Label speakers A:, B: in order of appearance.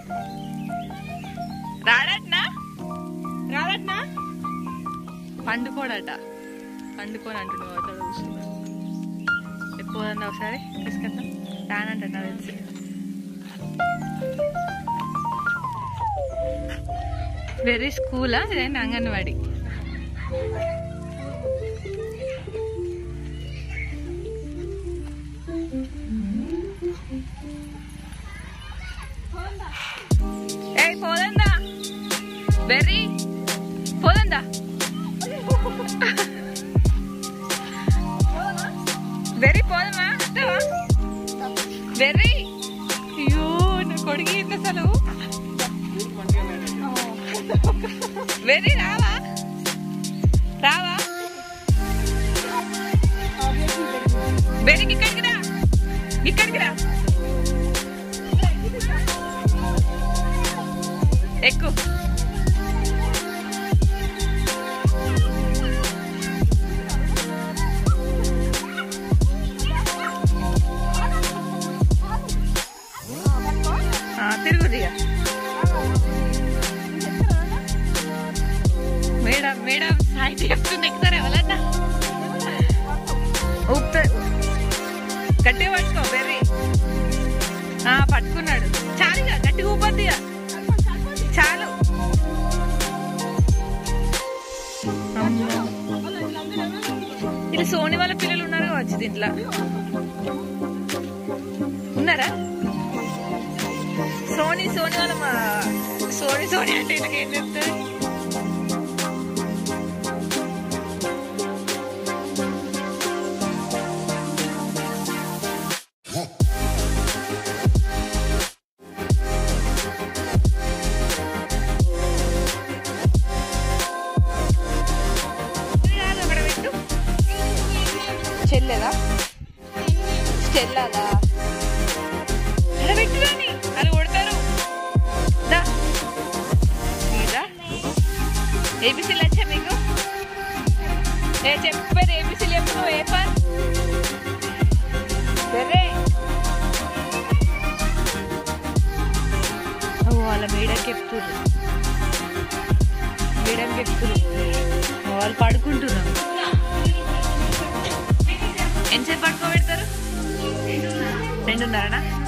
A: రాడట్నా రాడట్నా పండుకోడట పండుకొని అంటుండు అవుతాడు కూర్చున్నా ఎప్పుడు పోదండి ఒకసారి తీసుకెళ్తాం రానంట నాకు తెలిసి వెరీ స్కూలా ఇదేంటి అంగన్వాడి ఏయ్ పోదందా వెర్రీ పోదందా వెర్రీ పోదమా వస్తావా వెర్రీ అయ్యో నా కొడుకు ఏంటి అసలు వెర్రీ రావా రావా వెర్రీకి ఇక్కడికి రా ఇక్కడికి రా ఎక్కు ఆ, తిరుగు దిగ మేడం మేడం సాయి చెప్తుంది ఎక్కుతారా ఎవరన్నా ఊపుతా గట్టిగా పట్టుకో బెర్రీ ఆ, పట్టుకున్నాడు చాలుగా గట్టిగా ఊపద్దిగా చాలు అమ్మో. ఇలా సోని వాళ్ళ పిల్లలు ఉన్నారు కావచ్చు దీంట్లో ఉన్నారా సోని సోని వాళ్ళ మా సోని సోని అంటే ఇలాగ ఏం చెప్తారు ఇది కాదు అక్కడ పెట్టు చెల్లెదా చెల్లదా అక్కడ పెట్టు రాని అది కొడతారు దా ఇదా ఏబిసీలు వచ్చా మీకు ఏ చెప్పారు ఏబిసీలు చెప్పు నువ్వు ఏ పర్ సరే ఓ వాళ్ళ మేడం చెప్తుర్రు మేడం చెప్తుర్రు వాళ్ళు పడుకుంటున్నారు ఎంతసేపు పడుకోబెడతారు రెండున్నరనా